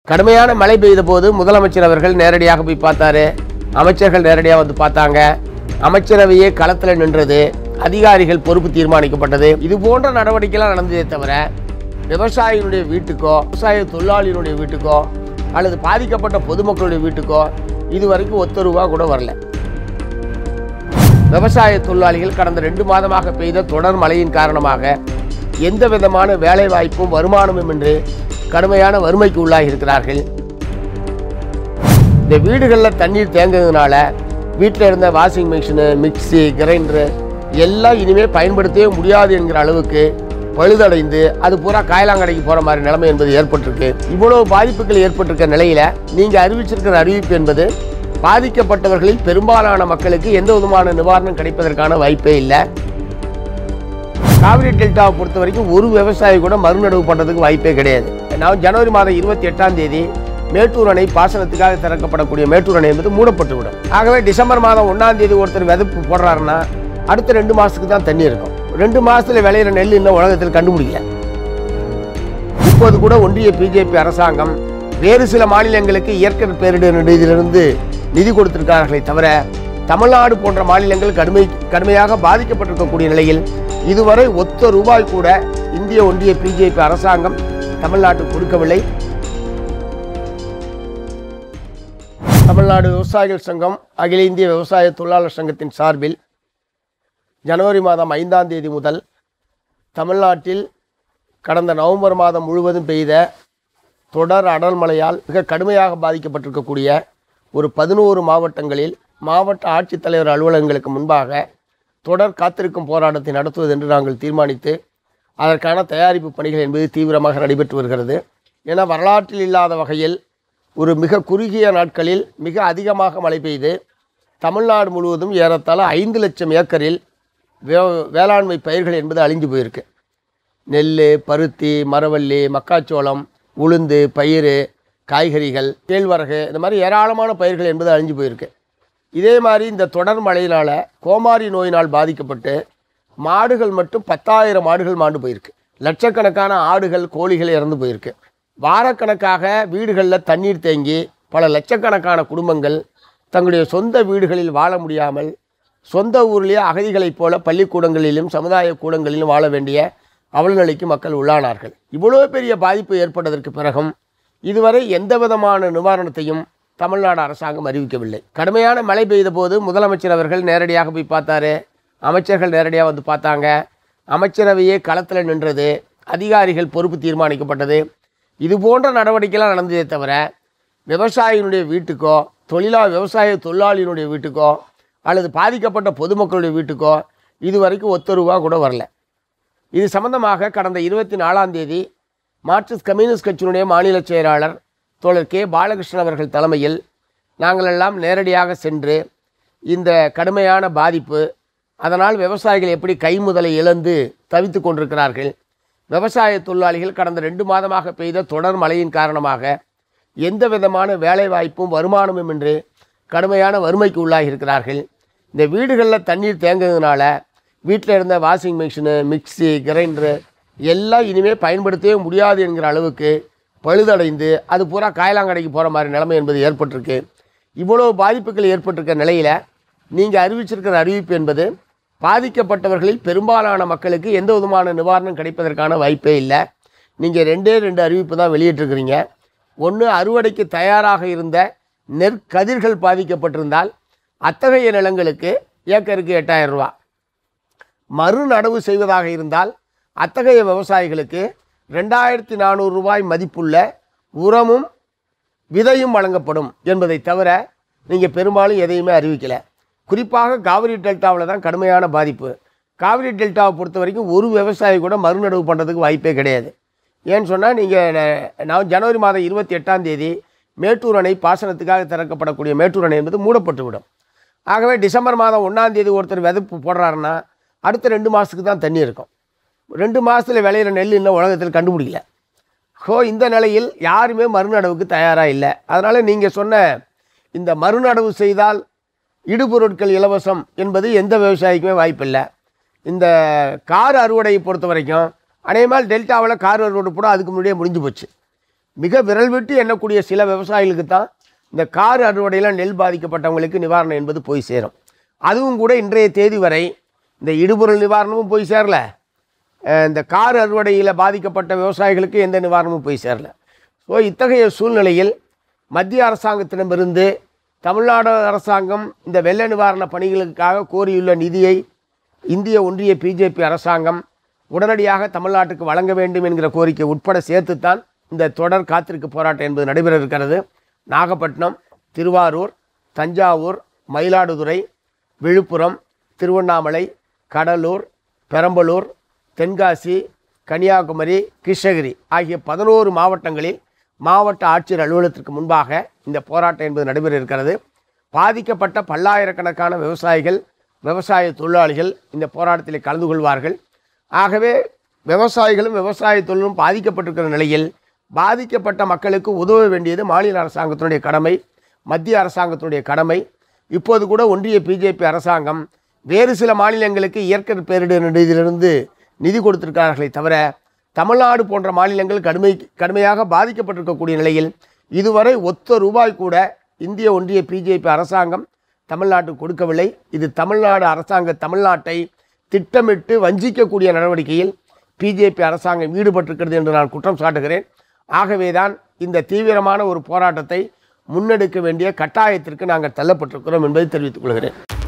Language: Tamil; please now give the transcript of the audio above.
கடுமையான மழை பெய்த போது முதலமைச்சர் அவர்கள் நேரடியாக போய் பார்த்தாரு அமைச்சர்கள் நேரடியாக வந்து பார்த்தாங்க அமைச்சரவையே களத்தில் நின்றது அதிகாரிகள் பொறுப்பு தீர்மானிக்கப்பட்டது இது போன்ற நடவடிக்கைலாம் நடந்ததே தவிர விவசாயிகளுடைய வீட்டுக்கோ விவசாய தொழிலாளியினுடைய வீட்டுக்கோ அல்லது பாதிக்கப்பட்ட பொதுமக்களுடைய வீட்டுக்கோ இதுவரைக்கும் ஒத்த ரூபா கூட வரல விவசாய தொழிலாளிகள் கடந்த ரெண்டு மாதமாக பெய்த தொடர் மழையின் காரணமாக எந்த விதமான வேலை வாய்ப்பும் வருமானமும் இன்றி கடுமையான வறுமைக்கு உள்ளாகி இருக்கிறார்கள் இந்த வீடுகளில் தண்ணீர் தேங்குறதுனால வீட்டில் இருந்த வாஷிங் மிஷினு மிக்ஸி கிரைண்டரு எல்லாம் இனிமேல் பயன்படுத்தவே முடியாது என்கிற அளவுக்கு பழுதடைந்து அது பூரா காயலாங்கடைக்கு போகிற மாதிரி நிலைமை என்பது ஏற்பட்டிருக்கு இவ்வளவு பாதிப்புகள் ஏற்பட்டிருக்க நிலையில் நீங்கள் அறிவிச்சிருக்கிற அறிவிப்பு என்பது பாதிக்கப்பட்டவர்களில் பெரும்பாலான மக்களுக்கு எந்த விதமான நிவாரணம் கிடைப்பதற்கான வாய்ப்பே இல்லை காவிரி டெல்டாவை பொறுத்த வரைக்கும் ஒரு விவசாயி கூட மறுநடவு பண்ணுறதுக்கு வாய்ப்பே கிடையாது நான் ஜனவரி மாதம் இருபத்தி எட்டாம் தேதி மேட்டூர் அணை பாசனத்துக்காக திறக்கப்படக்கூடிய மேட்டூர் அணை என்பது மூடப்பட்டு விடும் ஆகவே டிசம்பர் மாதம் ஒன்றாம் தேதி ஒருத்தர் விதப்பு போடுறாருன்னா அடுத்த ரெண்டு மாதத்துக்கு தான் தண்ணி இருக்கும் ரெண்டு மாதத்தில் விளையிற நெல் இன்னும் உலகத்தில் கண்டுபிடிக்கல இப்போது கூட ஒன்றிய பிஜேபி அரசாங்கம் வேறு சில மாநிலங்களுக்கு இயற்கை பேரிடர் நிதியிலிருந்து நிதி கொடுத்திருக்கிறார்களே தவிர தமிழ்நாடு போன்ற மாநிலங்கள் கடுமை கடுமையாக பாதிக்கப்பட்டிருக்கக்கூடிய நிலையில் இதுவரை ஒத்த ரூபாய் கூட இந்திய ஒன்றிய பிஜேபி அரசாங்கம் தமிழ்நாட்டுக்கு கொடுக்கவில்லை தமிழ்நாடு விவசாயிகள் சங்கம் அகில இந்திய விவசாய தொழிலாளர் சங்கத்தின் சார்பில் ஜனவரி மாதம் ஐந்தாம் தேதி முதல் தமிழ்நாட்டில் கடந்த நவம்பர் மாதம் முழுவதும் பெய்த தொடர் அடல் மழையால் மிக கடுமையாக பாதிக்கப்பட்டிருக்கக்கூடிய ஒரு பதினோரு மாவட்டங்களில் மாவட்ட ஆட்சித்தலைவர் அலுவலகங்களுக்கு முன்பாக தொடர் காத்திருக்கும் போராட்டத்தை நடத்துவது என்று நாங்கள் தீர்மானித்து அதற்கான தயாரிப்பு பணிகள் என்பது தீவிரமாக நடைபெற்று வருகிறது என வரலாற்றில் இல்லாத வகையில் ஒரு மிக குறுகிய நாட்களில் மிக அதிகமாக மழை பெய்து தமிழ்நாடு முழுவதும் ஏறத்தாழ ஐந்து லட்சம் ஏக்கரில் வே வேளாண்மை பயிர்கள் என்பது அழிஞ்சு போயிருக்கு நெல் பருத்தி மரவள்ளி மக்காச்சோளம் உளுந்து பயிர் காய்கறிகள் கேழ்வரகு இந்த மாதிரி ஏராளமான பயிர்கள் என்பது அழிஞ்சு போயிருக்கு இதே மாதிரி இந்த தொடர் மழையினால் கோமாரி நோயினால் பாதிக்கப்பட்டு மாடுகள் மட்டும் பத்தாயிரம் மாடுகள் மாண்டு போயிருக்கு லட்சக்கணக்கான ஆடுகள் கோழிகள் இறந்து போயிருக்கு வாரக்கணக்காக வீடுகளில் தண்ணீர் தேங்கி பல லட்சக்கணக்கான குடும்பங்கள் தங்களுடைய சொந்த வீடுகளில் வாழ முடியாமல் சொந்த ஊர்லேயே அகதிகளைப் போல பள்ளிக்கூடங்களிலும் சமுதாய கூடங்களிலும் வாழ வேண்டிய அவலநிலைக்கு மக்கள் உள்ளானார்கள் இவ்வளோ பெரிய பாதிப்பு ஏற்பட்டதற்கு பிறகும் இதுவரை எந்த விதமான நிவாரணத்தையும் தமிழ்நாடு அரசாங்கம் அறிவிக்கவில்லை கடுமையான மழை பெய்த போது முதலமைச்சர் அவர்கள் நேரடியாக போய் பார்த்தாரு அமைச்சர்கள் நேரடியாக வந்து பார்த்தாங்க அமைச்சரவையே களத்தில் நின்றது அதிகாரிகள் பொறுப்பு தீர்மானிக்கப்பட்டது இது போன்ற நடவடிக்கைலாம் நடந்ததே தவிர விவசாயியினுடைய வீட்டுக்கோ தொழிலா விவசாய தொழிலாளியினுடைய வீட்டுக்கோ அல்லது பாதிக்கப்பட்ட பொதுமக்களுடைய வீட்டுக்கோ இதுவரைக்கும் ஒத்த ரூபா கூட வரல இது சம்பந்தமாக கடந்த இருபத்தி நாலாம் தேதி மார்க்சிஸ்ட் கம்யூனிஸ்ட் கட்சியினுடைய மாநில செயலாளர் தோழர் கே பாலகிருஷ்ணன் அவர்கள் தலைமையில் நாங்கள் எல்லாம் நேரடியாக சென்று இந்த கடுமையான பாதிப்பு அதனால் விவசாயிகள் எப்படி கைமுதலை இழந்து தவித்து கொண்டிருக்கிறார்கள் விவசாய தொழிலாளிகள் கடந்த ரெண்டு மாதமாக பெய்த தொடர் மழையின் காரணமாக எந்த விதமான வேலை வாய்ப்பும் வருமானமும் இன்றி கடுமையான வறுமைக்கு உள்ளாகி இருக்கிறார்கள் இந்த வீடுகளில் தண்ணீர் தேங்குறதுனால வீட்டில் இருந்த வாஷிங் மிஷினு மிக்ஸி கிரைண்டரு எல்லாம் இனிமேல் பயன்படுத்தவே முடியாது என்கிற அளவுக்கு பழுதடைந்து அது பூரா காயலாங்கடைக்கு போகிற மாதிரி நிலைமை என்பது ஏற்பட்டிருக்கு இவ்வளோ பாதிப்புகள் ஏற்பட்டிருக்க நிலையில் நீங்கள் அறிவிச்சிருக்கிற அறிவிப்பு என்பது பாதிக்கப்பட்டவர்களில் பெரும்பாலான மக்களுக்கு எந்த விதமான நிவாரணம் கிடைப்பதற்கான வாய்ப்பே இல்லை நீங்கள் ரெண்டே ரெண்டு அறிவிப்பு தான் வெளியிட்டிருக்கிறீங்க ஒன்று அறுவடைக்கு தயாராக இருந்த நெற்கதிர்கள் பாதிக்கப்பட்டிருந்தால் அத்தகைய நிலங்களுக்கு ஏக்கருக்கு எட்டாயிரம் ரூபா மறுநடவு செய்வதாக இருந்தால் அத்தகைய விவசாயிகளுக்கு ரெண்டாயிரத்தி நானூறு ரூபாய் மதிப்புள்ள உரமும் விதையும் வழங்கப்படும் என்பதை தவிர நீங்கள் பெரும்பாலும் எதையுமே அறிவிக்கலை குறிப்பாக காவிரி டெல்டாவில் தான் கடுமையான பாதிப்பு காவிரி டெல்டாவை பொறுத்த வரைக்கும் ஒரு விவசாயி கூட மறுநடவு பண்ணுறதுக்கு வாய்ப்பே கிடையாது ஏன்னு சொன்னால் நீங்கள் நான் ஜனவரி மாதம் இருபத்தி எட்டாம் தேதி மேட்டூர் அணை பாசனத்துக்காக திறக்கப்படக்கூடிய மேட்டூர் அணை என்பது மூடப்பட்டு விடும் ஆகவே டிசம்பர் மாதம் ஒன்றாம் தேதி ஒருத்தர் விதப்பு போடுறாருன்னா அடுத்த ரெண்டு மாதத்துக்கு தான் தண்ணி இருக்கும் ரெண்டு மாதத்தில் விளையிற நெல் இன்னும் உலகத்தில் கண்டுபிடிக்கல ஸோ இந்த நிலையில் யாருமே மறுநடவுக்கு தயாராக இல்லை அதனால் நீங்கள் சொன்ன இந்த மறுநடவு செய்தால் இடுபொருட்கள் இலவசம் என்பது எந்த விவசாயிக்குமே வாய்ப்பில்லை இந்த கார் அறுவடையை பொறுத்த வரைக்கும் அநேகமாக டெல்டாவில் கார் அறுவடை கூட அதுக்கு முன்னாடியே முடிஞ்சு போச்சு மிக விரல் விட்டு எண்ணக்கூடிய சில விவசாயிகளுக்கு தான் இந்த கார் அறுவடையில் நெல் பாதிக்கப்பட்டவங்களுக்கு நிவாரணம் என்பது போய் சேரும் அதுவும் கூட இன்றைய தேதி வரை இந்த இடுபொருள் நிவாரணமும் போய் சேரல அஹ் இந்த கார் அறுவடையில் பாதிக்கப்பட்ட விவசாயிகளுக்கு எந்த நிவாரணமும் போய் சேரல ஸோ இத்தகைய சூழ்நிலையில் மத்திய அரசாங்கத்திடமிருந்து தமிழ்நாடு அரசாங்கம் இந்த வெள்ள நிவாரண பணிகளுக்காக கோரியுள்ள நிதியை இந்திய ஒன்றிய பிஜேபி அரசாங்கம் உடனடியாக தமிழ்நாட்டுக்கு வழங்க வேண்டும் என்கிற கோரிக்கை உட்பட சேர்த்துத்தான் இந்த தொடர் காத்திருக்கு போராட்டம் என்பது நடைபெற இருக்கிறது நாகப்பட்டினம் திருவாரூர் தஞ்சாவூர் மயிலாடுதுறை விழுப்புரம் திருவண்ணாமலை கடலூர் பெரம்பலூர் தென்காசி கன்னியாகுமரி கிருஷ்ணகிரி ஆகிய பதினோரு மாவட்டங்களில் மாவட்ட ஆட்சியர் அலுவலகத்திற்கு முன்பாக இந்த போராட்டம் என்பது நடைபெற இருக்கிறது பாதிக்கப்பட்ட பல்லாயிரக்கணக்கான விவசாயிகள் விவசாய தொழிலாளிகள் இந்த போராட்டத்தில் கலந்து கொள்வார்கள் ஆகவே விவசாயிகளும் விவசாய தொழிலும் பாதிக்கப்பட்டிருக்கிற நிலையில் பாதிக்கப்பட்ட மக்களுக்கு உதவ வேண்டியது மாநில அரசாங்கத்தினுடைய கடமை மத்திய அரசாங்கத்தினுடைய கடமை இப்போது கூட ஒன்றிய பிஜேபி அரசாங்கம் வேறு சில மாநிலங்களுக்கு இயற்கை பேரிடர் நிதியிலிருந்து நிதி கொடுத்திருக்கிறார்களே தவிர தமிழ்நாடு போன்ற மாநிலங்கள் கடுமை கடுமையாக பாதிக்கப்பட்டிருக்கக்கூடிய நிலையில் இதுவரை ஒத்த ரூபாய் கூட இந்திய ஒன்றிய பிஜேபி அரசாங்கம் தமிழ்நாட்டுக்கு கொடுக்கவில்லை இது தமிழ்நாடு அரசாங்க தமிழ்நாட்டை திட்டமிட்டு வஞ்சிக்கக்கூடிய நடவடிக்கையில் பிஜேபி அரசாங்கம் ஈடுபட்டிருக்கிறது என்று நான் குற்றம் சாட்டுகிறேன் ஆகவேதான் இந்த தீவிரமான ஒரு போராட்டத்தை முன்னெடுக்க வேண்டிய கட்டாயத்திற்கு நாங்கள் தள்ளப்பட்டிருக்கிறோம் என்பதை தெரிவித்துக் கொள்கிறேன்